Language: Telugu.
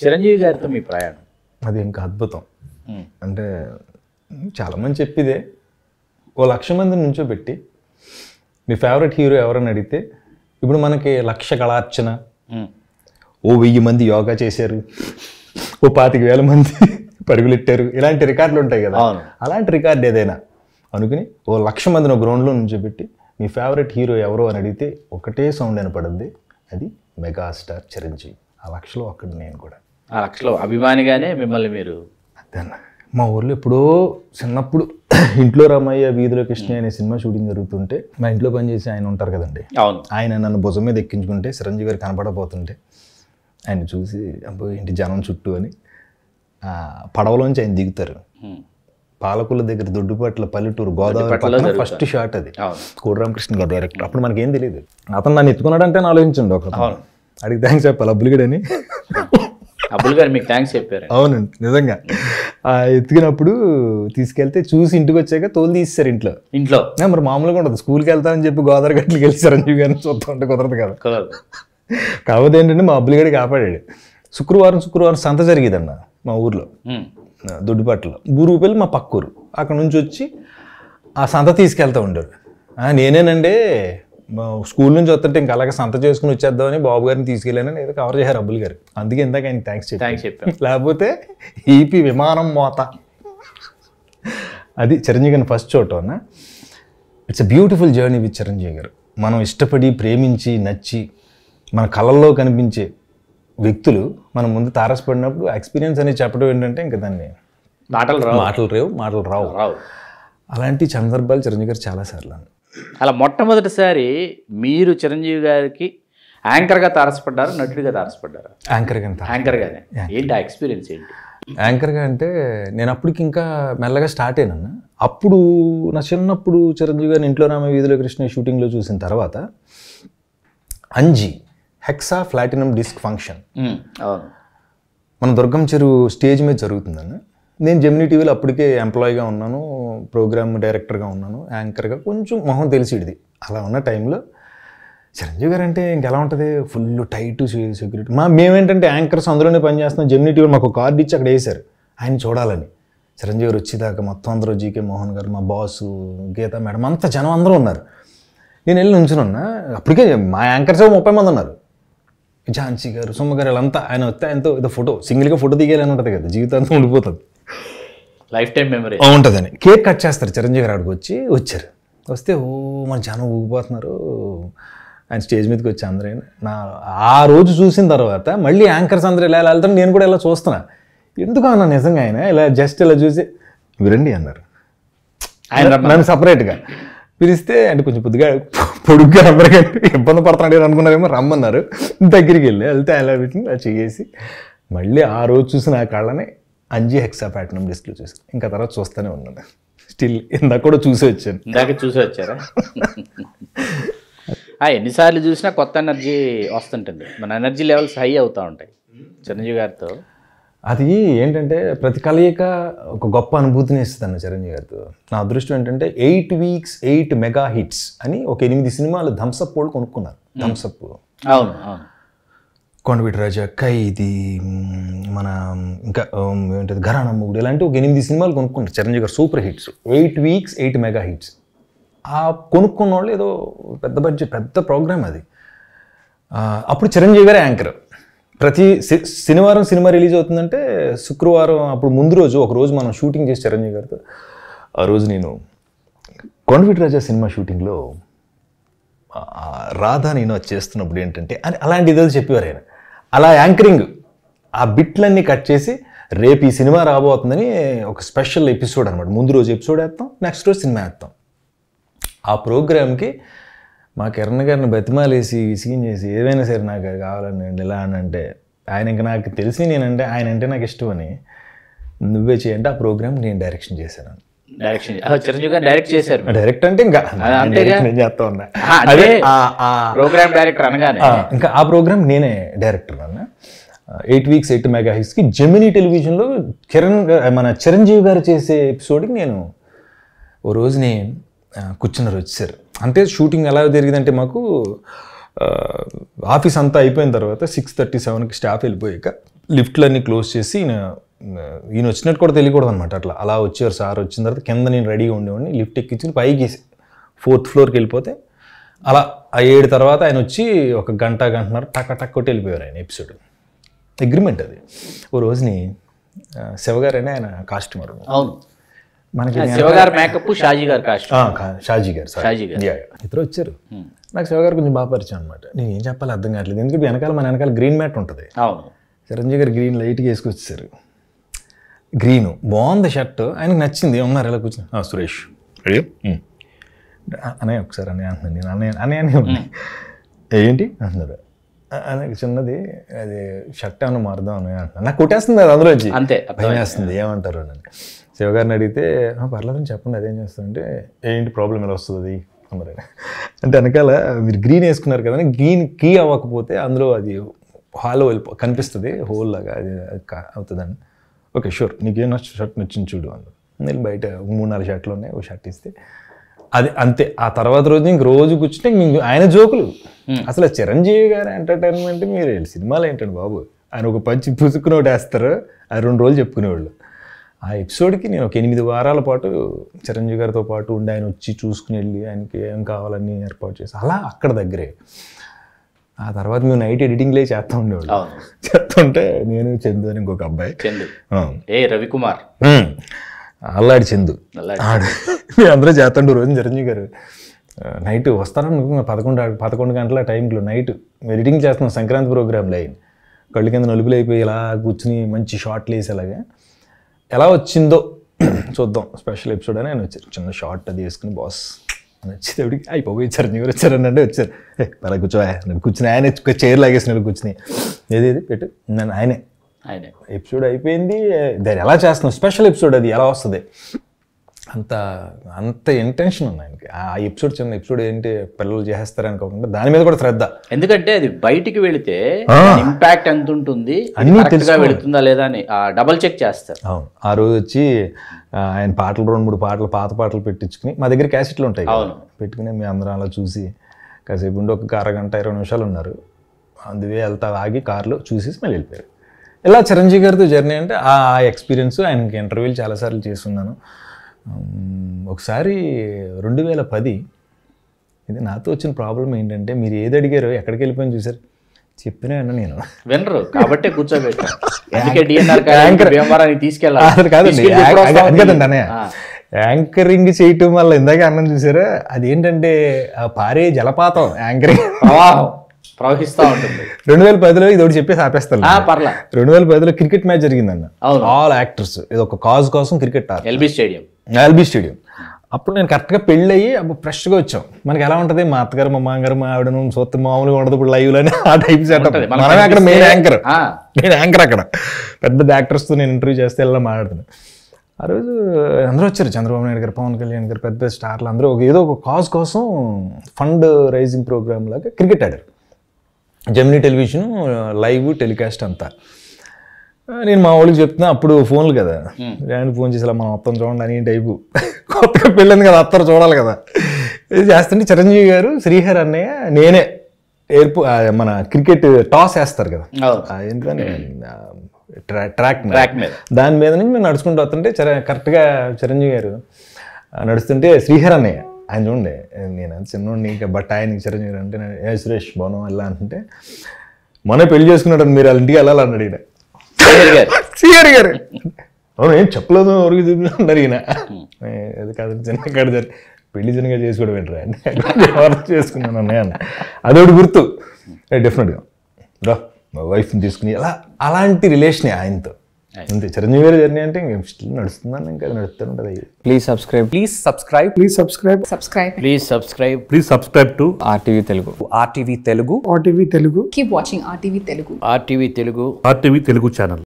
చిరంజీవి గారితో మీ ప్రయాణం అది ఇంకా అద్భుతం ఉమ్, అంటే చాలామంది చెప్పిదే ఓ లక్ష మంది నుంచో పెట్టి మీ ఫేవరెట్ హీరో ఎవరని అడిగితే ఇప్పుడు మనకి లక్ష కళార్చన ఉమ్, ఓ వెయ్యి మంది యోగా చేశారు ఓ పాతిక వేల మంది పరుగులెట్టారు ఇలాంటి రికార్డులు ఉంటాయి కదా అవును. అలాంటి రికార్డు ఏదైనా అనుకుని ఓ లక్ష మందిని గ్రౌండ్లో నుంచోబెట్టి మీ ఫేవరెట్ హీరో ఎవరో అని అడిగితే ఒకటే సౌండ్ వినపడుద్ది అది మెగాస్టార్ చిరంజీవి ఆ లక్షలో ఒక్కడు నేను కూడా ఆ లక్షలో అభిమానిగానే మిమ్మల్ని మీరు అదన్న మా ఊర్లో ఎప్పుడో చిన్నప్పుడు ఇంట్లో రామయ్య వీధిలో కృష్ణ అనే సినిమా షూటింగ్ జరుగుతుంటే మా ఇంట్లో పనిచేసి ఆయన ఉంటారు కదండి అవును ఆయన నన్ను భుజం మీద ఎక్కించుకుంటే చిరంజీవి గారు కనపడబోతుంటే ఆయన చూసి అబ్బో ఇంటి జనం చుట్టూ అని ఆ, పడవలోంచి ఆయన దిగుతారు ఉమ్, పాలకుల దగ్గర దొడ్డుపట్ల పల్లెటూరు గోదావరి పట్ల పక్కన ఫస్ట్ షాట్ అది అవును కోడిరామకృష్ణ గారు డైరెక్టర్ అప్పుడు మనకేం తెలియదు అతను నన్ను ఎత్తుకున్నాడంటే నేను ఆలోచించండి ఒక అవును. అడిగి థ్యాంక్స్ చెప్పాలి అబ్బులిగడని అబ్బుల్ గారు మీకు థ్యాంక్స్ చెప్పారు అవునండి నిజంగా ఆ ఎత్తుకున్నప్పుడు తీసుకెళ్తే చూసి ఇంటికి వచ్చాక తోలు తీసేశారు ఇంట్లో ఇంట్లో ఆ, మరి మామూలుగా ఉండదు స్కూల్కి వెళ్తానని చెప్పి గోదావరి గట్లకి వెళ్ళి చిరంజీవి గారిని చూస్తూ ఉంటే కుదరదు కదా కుదరదు కాకపోతే ఏంటంటే మా అబ్బులిగడి కాపాడాడు శుక్రవారం శుక్రవారం సంత జరిగేదన్న మా ఊర్లో ఉమ్, దొడ్డిపట్ల బూరుపల్లి మా పక్క ఊరు అక్కడ నుంచి వచ్చి ఆ సంత తీసుకెళ్తా ఉండారు "ఆ, నేనేనండి మా స్కూల్ నుంచి వస్తుంటే ఇంకా అలాగే సంత చేసుకుని వచ్చేద్దామని బాబు గారిని తీసుకెళ్ళానని ఏదో కవర్ చేశారు అబ్బుల్ గారు అందుకే ఇందాక ఆయనకి థ్యాంక్స్ చెప్పి థ్యాంక్స్ చెప్పాం లేకపోతే ఈపీ విమానం మోత అది చిరంజీవి గారిని ఫస్ట్ చూడటం it's a beautiful journey with Chiranjeevi గారు మనం ఇష్టపడి ప్రేమించి నచ్చి మన కళల్లో కనిపించే వ్యక్తులు మన ముందు తారసపడినప్పుడు ఎక్స్పీరియన్స్ అనేది చెప్పడం ఏంటంటే ఇంకా దాన్ని మాటలు రావు మాటలు రేవు మాటలు రావు రావు అలాంటి సందర్భాలు చిరంజీవి గారు చాలాసార్లు అన్నారు. అలా మొట్టమొదటిసారి మీరు చిరంజీవి గారికి యాంకర్గా తారసపడ్డారు నటుడిగా తారసపడ్డారు యాంకర్గా అంత యాంకర్గానే ఏంటి ఆ ఎక్స్పీరియన్స్ ఏంటి యాంకర్గా అంటే నేను అప్పటికి ఇంకా మెల్లగా స్టార్ట్ అయినా అప్పుడు నా చిన్నప్పుడు చిరంజీవి గారిని ఇంట్లో రామ వీధిలో కృష్ణ షూటింగ్లో చూసిన తర్వాత అంజి హెక్సా ప్లాటినం డిస్క్ ఫంక్షన్ ఉమ్, అవును మన దుర్గం చెరువు స్టేజ్ మీద జరుగుతుందని నేను జెమినీ టీవీలో అప్పటికే ఎంప్లాయీగా ఉన్నాను ప్రోగ్రామ్ డైరెక్టర్గా ఉన్నాను యాంకర్గా కొంచెం మొహం తెలిసిడిది అలా ఉన్న టైంలో చిరంజీవి గారు అంటే ఇంకెలా ఉంటుంది ఫుల్ టైట్ సెక్యూరిటీ మా మేమేంటంటే యాంకర్స్ అందులోనే పనిచేస్తున్నాం జెమినీ టీవీ మాకు కార్డు ఇచ్చి అక్కడ వేశారు ఆయన చూడాలని చిరంజీవి గారు వచ్చేదాకా మొత్తం అందరూ జీకే మోహన్ గారు మా బాసు గీత మేడం అంతా జనం అందరూ ఉన్నారు నేను వెళ్ళి నుంచునున్నా అప్పటికే మా యాంకర్స్ ఏవో ముప్పై మంది ఉన్నారు ఝాన్సీ గారు సుమ్మ గారు వీళ్ళంతా ఆయన వస్తే ఆయనతో ఏదో ఫోటో సింగిల్గా ఫోటో దిగేయాలని ఉంటుంది కదా జీవితాంతం ఉండిపోతుంది లైఫ్ టైం మెమరీ ఉంటుందని కేక్ కట్ చేస్తారు చిరంజీవి గారు ఆడికి వచ్చి వచ్చారు వస్తే ఓ మన జనం ఊగిపోతున్నారు ఆయన స్టేజ్ మీదకి వచ్చి అందరూ నా ఆ రోజు చూసిన తర్వాత మళ్ళీ యాంకర్స్ అందరూ ఇలా ఇలా వెళ్తారు నేను కూడా ఇలా చూస్తున్నా ఎందుకు అన్నా నిజంగా ఆయన ఇలా జస్ట్ ఇలా చూసి విరండి అన్నారు ఆయన రమ్మ- నన్ను సపరేట్గా పిలిస్తే అంటే కొంచెం పొద్దుగా పొడుగ్గా అందరికంటే ఇబ్బంది పడుతున్నాడు అనుకున్నారేమో రమ్మన్నారు దగ్గరికి వెళ్ళి వెళ్తే అలా పెట్టి అలా చేసి మళ్ళీ ఆ రోజు చూసిన ఆ కళ్ళని అంజీ హెక్సా ప్యాటర్న్ డిస్క్లో చూసి ఇంకా తర్వాత చూస్తూనే ఉన్నాను స్టిల్ ఇందాక కూడా చూసి వచ్చాను ఇందాక చూసి వచ్చారా ఆ, ఎన్నిసార్లు చూసినా కొత్త ఎనర్జీ వస్తుంటుంది మన ఎనర్జీ లెవెల్స్ హై అవుతూ ఉంటాయి చిరంజీవి గారితో అది ఏంటంటే ప్రతి కలయిక ఒక గొప్ప అనుభూతిని ఇస్తుంది అన్న చిరంజీవి గారితో నా అదృష్టం ఏంటంటే eight weeks eight mega hits అని ఒక ఎనిమిది సినిమాలు థమ్సప్ వాళ్ళు కొనుక్కున్నారు థమ్సప్ అవును అవును కొండవీటి రాజా ఖైదీ మ్, మన ఇంకా ఉమ్, ఏంటది ఘరానా మొగుడు ఇలాంటి ఒక ఎనిమిది సినిమాలు కొనుక్కున్నారు చిరంజీవి గారు super hits eight weeks eight mega hits ఆ కొనుక్కున్న వాళ్ళు ఏదో పెద్ద బడ్జెట్ పెద్ద ప్రోగ్రామ్ అది ఆ, అప్పుడు చిరంజీవి గారే యాంకర్ ప్రతి సి- శనివారం సినిమా రిలీజ్ అవుతుందంటే శుక్రవారం అప్పుడు ముందు రోజు ఒక రోజు మనం షూటింగ్ చేసి చిరంజీవి గారితో ఆ రోజు నేను కొండవీటి రాజా సినిమా షూటింగ్లో ఆ రాధా నేను అది చేస్తున్నప్పుడు ఏంటంటే అని అలాంటి ఏదో చెప్పేవారు ఆయన అలా యాంకరింగ్ ఆ బిట్లన్నీ కట్ చేసి రేపు ఈ సినిమా రాబోతుందని ఒక స్పెషల్ ఎపిసోడ్ అనమాట ముందు రోజు ఎపిసోడ్ వేస్తాం నెక్స్ట్ రోజు సినిమా వేస్తాం ఆ ప్రోగ్రామ్కి మా కిరణ్ గారిని బతిమాలేసి సీన్ చేసి ఏదైనా సరే నాకు అది కావాలని నేను ఇలా అని అంటే ఆయన ఇంకా నాకు తెలిసి నేనంటే ఆయన అంటే నాకు ఇష్టం అని నువ్వే చేయంటే ఆ ప్రోగ్రామ్ నేను డైరెక్షన్ చేశాను డైరెక్షన్ చిరంజీవి గారు డైరెక్ట్ చేశారు డైరెక్ట్ అంటే ఇంకా అంతేగా? నేను చేస్తా ఉన్నా ఆ, అంటే అదే ఆ ఆ ప్రోగ్రామ్ డైరెక్టర్ అనగానే ఆ, ఇంకా ఆ ప్రోగ్రామ్ నేనే డైరెక్టర్ అన్న ఎయిట్ వీక్స్ ఎయిట్ మెగా హిట్స్కి జెమినీ టెలివిజన్లో కిరణ్ గా- మన చిరంజీవి గారు చేసే ఎపిసోడ్కి నేను ఓ రోజుని ఆ, కూర్చున్నారు వచ్చారు అంటే షూటింగ్ ఎలా జరిగిందంటే మాకు ఆ, ఆఫీస్ అంతా అయిపోయిన తర్వాత సిక్స్ థర్టీ సెవెన్కి స్టాఫ్ వెళ్ళిపోయాక లిఫ్ట్లు అన్నీ క్లోజ్ చేసి ఈయన ఈయన వచ్చినట్టు కూడా తెలియకూడదు అనమాట అట్లా అలా వచ్చారు సార్ వచ్చిన తర్వాత కింద నేను రెడీగా ఉండేవాడిని లిఫ్ట్ ఎక్కించుకుని పైకి ఫోర్త్ ఫ్లోర్కి వెళ్ళిపోతే అలా ఆ ఏడు తర్వాత ఆయన వచ్చి ఒక గంట గంటన్నర టక్ టక్ కొట్టి వెళ్ళిపోయారు ఆయన ఎపిసోడ్ అగ్రిమెంట్ అది ఓ రోజుని ఆ, శివగారు అని ఆయన కాస్ట్యూమర్ అవును మనకి శివగారి మేకప్ షాజీ గారి కాస్ట్ ఆ, కా- షాజీ గారు సార్ షాజీ గారు యా, యా. ఇద్దరు వచ్చారు నాకు శివగారు కొంచెం బాగా పరిచయం అనమాట నేను ఏం చెప్పాలి అర్థం కావట్లేదు ఎందుకంటే వెనకాల మన వెనకాల గ్రీన్ మ్యాట్ ఉంటుంది అవును చిరంజీవి గారు గ్రీన్ లైట్గా వేసుకొచ్చేసారు గ్రీన్ బాగుంది షర్ట్ ఆయనకు నచ్చింది ఉన్నారు ఇలా కూర్చొని "ఆ, సురేష్ రెడీ అనే ఒకసారి అనే అంటున్నాను నేను అనే అనే అనే ఉన్నాయి ఏంటి అంటున్నారు "ఆ, అనే చిన్నది అది షర్ట్ ఏమన్నా మారుదాం అని అంటున్నాను నాకు కొట్టేస్తుంది అది అందులో వచ్చి అంతే భయం వేస్తుంది ఏమంటారు అని శివగారిని అడిగితే "ఆ, పర్లేదని చెప్పండి అదేం చేస్తారంటే ఏంటి ప్రాబ్లం ఎలా వస్తుంది అది అన్నారు ఆయన. అంటే వెనకాల మీరు గ్రీన్ వేసుకున్నారు కదా గ్రీన్ కీ అవ్వకపోతే అందులో అది హాలో వెళ్ళిపో కనిపిస్తుంది హోల్ లాగా అది అది కా- అవుతుందండి ఓకే షూర్ నీకేం నచ్చ షర్ట్ నచ్చింది చూడు అన్నారు నేను బయట మూడు నాలుగు షర్ట్లు ఉన్నాయి ఒక షర్ట్ ఇస్తే అది అంతే ఆ తర్వాత రోజు ఇంక రోజు కూర్చుంటే ఇంక ఆయన జోకులు అసలు చిరంజీవి గారి ఎంటర్టైన్మెంట్ మీరు సినిమాలు ఏంటండి బాబు ఆయన ఒక పంచి పుసుకుని ఒకటి వేస్తారు అది రెండు రోజులు చెప్పుకునేవాళ్ళు ఆ ఎపిసోడ్కి నేను ఒక ఎనిమిది వారాల పాటు చిరంజీవి గారితో పాటు ఉండి ఆయన వచ్చి చూసుకుని వెళ్ళి ఆయనకి ఏం కావాలని ఏర్పాటు చేసి అలా అక్కడ దగ్గరే ఆ తర్వాత మేము నైట్ ఎడిటింగ్లే చేస్తూ ఉండేవాళ్ళు అవును చేస్తుంటే నేను చందు అని ఇంకొక అబ్బాయి చందు ఆ. ఏ రవికుమార్ ఉమ్. అల్లాడి చందు అల్లాడి. ఆడు మేము అందరూ చేస్తుండే రోజు చిరంజీవి గారు ఆ, నైట్ వస్తారనుకున్నా పదకొండు పదకొండు గంటల టైంలో నైట్ ఎడిటింగ్ చేస్తున్నాం సంక్రాంతి ప్రోగ్రాంలో అయింది కళ్ళు కింద నలుపులు అయిపోయి ఇలా కూర్చుని మంచి షార్ట్లు వేసేలాగా ఎలా వచ్చిందో చూద్దాం స్పెషల్ ఎపిసోడ్ అని ఆయన వచ్చారు చిన్న షార్ట్ అది వేసుకుని బాస్ అని వచ్చేటప్పటికి అయిపోయి చిరంజీవి గారు వచ్చారని అంటే వచ్చారు ఏ అలా కూర్చో నేను కూర్చుని ఆయన చైర్ లాగేసిన కూర్చుని ఏదేది పెట్టు నేను ఆయనే ఆయనే ఎపిసోడ్ అయిపోయింది దాన్ని ఎలా చేస్తున్నాం స్పెషల్ ఎపిసోడ్ అది ఎలా వస్తుంది అంత అంత ఇంటెన్షన్ ఉంది ఆయనకి ఆ ఎపిసోడ్ చిన్న ఎపిసోడ్ ఏంటి పిల్లలు చేసేస్తారని కాకుండా దాని మీద కూడా శ్రద్ధ ఎందుకంటే అది బయటికి వెళితే ఆ. ఇంపాక్ట్ ఎంత ఉంటుంది అన్నీ కరెక్ట్ గా తెలుసుకోవాలి. వెళుతుందా లేదా అని డబల్ చెక్ చేస్తారు అవును ఆ రోజు వచ్చి ఆ, ఆయన పాటలు రెండు మూడు పాటలు పాత పాటలు పెట్టించుకుని మా దగ్గర క్యాసెట్లు ఉంటాయి కదా. అవును. పెట్టుకుని మేము అందరం అలా చూసి కాసేపు ఉండి ఒక అరగంట ఇరవై నిమిషాలు ఉన్నారు అందువే వెళ్తా ఆగి కార్లో చూసేసి మళ్ళీ వెళ్ళిపోయారు ఇలా చిరంజీవి గారితో జర్నీ అంటే ఆ ఎక్స్పీరియన్స్ ఆయనకి ఇంటర్వ్యూలు చాలాసార్లు చేస్తున్నాను ఉమ్, ఒకసారి రెండు వేల పది ఇది నాతో వచ్చిన ప్రాబ్లం ఏంటంటే మీరు ఏది అడిగారో ఎక్కడికి వెళ్ళిపోయిన చూసారు చెప్పినా అన్న నేను వినరు కాబట్టే కూర్చోబెట్టారు అందుకే డిఎన్ఆర్ భీమవరానికి తీసుకెళ్ళాలి అసలు కాదండి తీసుకెళ్ళి ఎప్పుడు అది- వస్తావు అది కాదండి అన్నయ్య ఆ. యాంకరింగ్ చేయటం వల్ల ఇందాక అన్నం చూసారా అదేంటంటే ఆ పారే జలపాతం యాంకరింగ్ ప్రవాహం ప్రవహిస్తూ ఉంటుంది రెండు వేల పదిలో ఇది ఒకటి చెప్పేసి ఆపేస్తాను ఆ, పర్లా రెండు వేల పదిలో క్రికెట్ మ్యాచ్ జరిగిందన్న అవును. ఆల్ యాక్టర్స్ ఇది ఒక కాజ్ కోసం cricket R L B stadium L B stadium అప్పుడు నేను కరెక్ట్గా పెళ్ళి అయ్యి అప్పుడు ఫ్రెష్గా వచ్చాం మనకి ఎలా ఉంటుంది మా అత్తగారు మా మామగారు మా ఆవిడను సొత్తు మామూలుగా ఉండదు ఇప్పుడు లైవ్ అని ఆ టైప్ సెటప్ ఉంటది. మనకు మనమే అక్కడ మెయిన్ యాంకర్ ఆ. నేను యాంకర్ అక్కడ పెద్ద యాక్టర్స్తో నేను ఇంటర్వ్యూ చేస్తే ఇలా మాట్లాడుతున్నాను ఆ రోజు అందరూ వచ్చారు చంద్రబాబు నాయుడు గారు పవన్ కళ్యాణ్ గారు పెద్ద పెద్ద స్టార్లు అందరూ ఒక ఏదో ఒక కాజ్ కోసం ఫండ్ రైజింగ్ ప్రోగ్రామ్ లాగా క్రికెట్ ఆడారు జెమినీ టెలివిజన్ లైవ్ టెలికాస్ట్ అంతా ఆ, నేను మా వాళ్ళకి చెప్తున్నా అప్పుడు ఫోన్లు కదా డాడీ ఫోన్ చేసి ఇలా మనం మొత్తం చూడండి అని టైపు కొత్తగా పెళ్ళింది కదా అత్తరు చూడాలి కదా ఇది చేస్తుంటే చిరంజీవి గారు శ్రీహర్ అన్నయ్య నేనే ఎయిర్పో ఆ, మన క్రికెట్ టాస్ వేస్తారు కదా అవును ఆ, ఏంటంటే ఆ, ట్రా- ట్రాక్ మీద. ట్రాక్ మీద దాని మీద నుంచి మేము నడుచుకుంటూ వస్తుంటే చర కరెక్ట్గా చిరంజీవి గారు ఆ, నడుస్తుంటే శ్రీహర్ అన్నయ్య ఆయన చూడండి నేను చిన్నోడిని ఇంకా బట్ ఆయనకి చిరంజీవి గారు అంటే నేను, ఏ సురేష్ బాను వెళ్ళా అంటే మొన్న పెళ్లి చేసుకున్నాడు మీరు వాళ్ళ ఇంటికి వెళ్ళాలన్నాడు ఈయన శ్రీహరి గారు శ్రీహరి గారు అవును ఏం చెప్పలేదు ఎవరికి చూపించారు ఈయన ఏ, అది కాదు చిన్న కాదు సార్ పెళ్లి చిన్నగా చేసుకోవడం ఏంట్రా అంటే ఎవరు చేసుకున్నాను అన్నయ్య అన్న అదొకటి గుర్తు డెఫినెట్గా రా మా వైఫ్ని తీసుకుని అలా అలాంటి రిలేషనే ఆయనతో అంతే చిరంజీవి గారి జర్నీ అంటే ఇంకా స్టిల్ నడుస్తుందని ఇంకా అది నడుస్తూ ఉంటుంది Please subscribe. Please subscribe. Please subscribe subscribe please subscribe please subscribe to RTV Telugu. RTV Telugu. RTV Telugu keep watching rtv telugu RTV Telugu RTV Telugu channel